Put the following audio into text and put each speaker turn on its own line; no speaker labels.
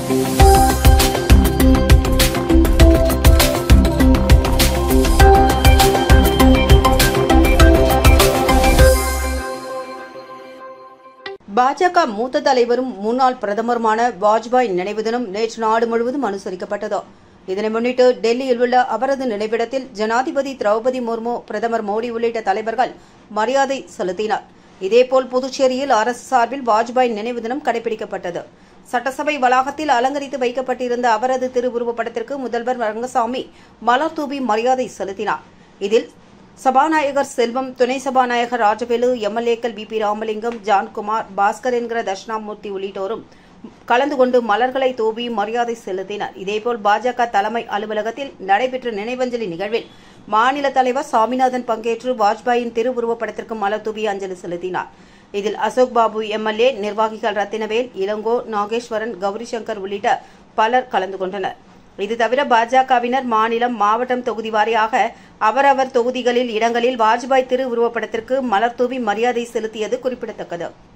பாஜக மூத்த தலைவரும் முன்னாள் பிரதமருமான வாஜ்பாய் நினைவு தினம் நேற்று நாடு முழுவதும் அனுசரிக்கப்பட்டது இதனை முன்னிட்டு டெல்லியில் உள்ள அவரது நினைவிடத்தில் ஜனாதிபதி திரௌபதி முர்மு பிரதமர் மோடி உள்ளிட்ட தலைவர்கள் மரியாதை செலுத்தினர் இதேபோல் புதுச்சேரியில் அரசு சார்பில் வாஜ்பாய் நினைவு தினம் கடைபிடிக்கப்பட்டது சட்டசபை வளாகத்தில் அலங்கரித்து வைக்கப்பட்டிருந்த அவரது திருவுருவப் படத்திற்கு முதல்வர் ரங்கசாமி மலர் தூவி மரியாதை செலுத்தினார் இதில் சபாநாயகர் செல்வம் துணை சபாநாயகர் ராஜவேலு எம்எல்ஏக்கள் பி பி ராமலிங்கம் ஜான்குமார் பாஸ்கர் என்கிற தட்சிணாமூர்த்தி உள்ளிட்டோரும் கலந்து கொண்டு மலர்களை தூவி மரியாதை செலுத்தினர் இதேபோல் பாஜக தலைமை அலுவலகத்தில் நடைபெற்ற நினைவஞ்சலி நிகழ்வில் மாநில தலைவர் சாமிநாதன் பங்கேற்று வாஜ்பாயின் திருவுருவப் படத்திற்கு மலர் தூவி அஞ்சலி செலுத்தினார் இதில் அசோக் பாபு எம்எல்ஏ நிர்வாகிகள் ரத்தினவேல் இளங்கோ நாகேஸ்வரன் கௌரி சங்கர் உள்ளிட்ட பலர் கலந்து கொண்டனர் இது தவிர பாஜகவினர் மாநிலம் மாவட்டம் தொகுதி வாரியாக அவரவர் தொகுதிகளில் இடங்களில் வாஜ்பாய் திருவுருவப்படத்திற்கு மலர் தூவி மரியாதை செலுத்தியது குறிப்பிடத்தக்கது